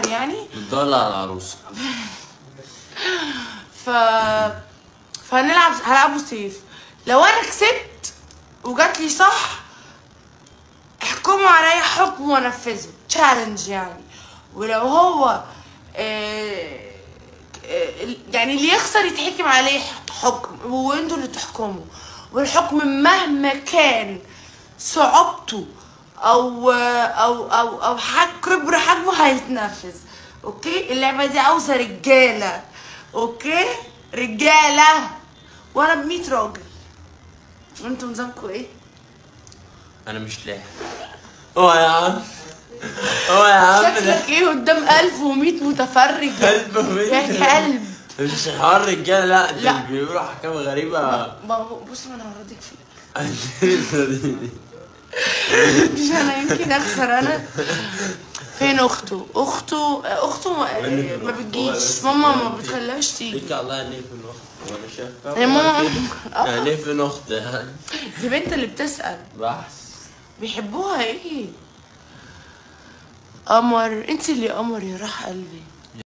يعني بتدور على العروسه ف فهنلعب هلعبه سيف لو انا كسبت وجات لي صح احكموا عليا حكم وانفذه تشالنج يعني ولو هو آه، آه، يعني اللي يخسر يتحكم عليه حكم وانتوا اللي تحكموا والحكم مهما كان صعوبته او او او او حج كبر حجمه هيتنفذ اوكي اللعبه دي عاوزه رجاله اوكي رجاله وانا ب 100 راجل انتوا نظامكم ايه انا مش لاحق هو يا عم هو يا عم ده شكلك ايه قدام 1100 متفرج كلب وبنت. يا كلب مش حوار رجاله لا ده لا. بيقولوا احكام غريبه ما هو بص ما انا هردك فيه مش انا يمكن اخسر انا فين اخته اخته اخته ما, ما بتجيش ماما ما بتخليهاش تيجي ليك الله يعني في الاخت وانا شايف يا ماما آه، يعني في الاخت يعني دي بنت اللي بتسأل بحث بيحبوها ايه قمر انت اللي قمر يا راح قلبي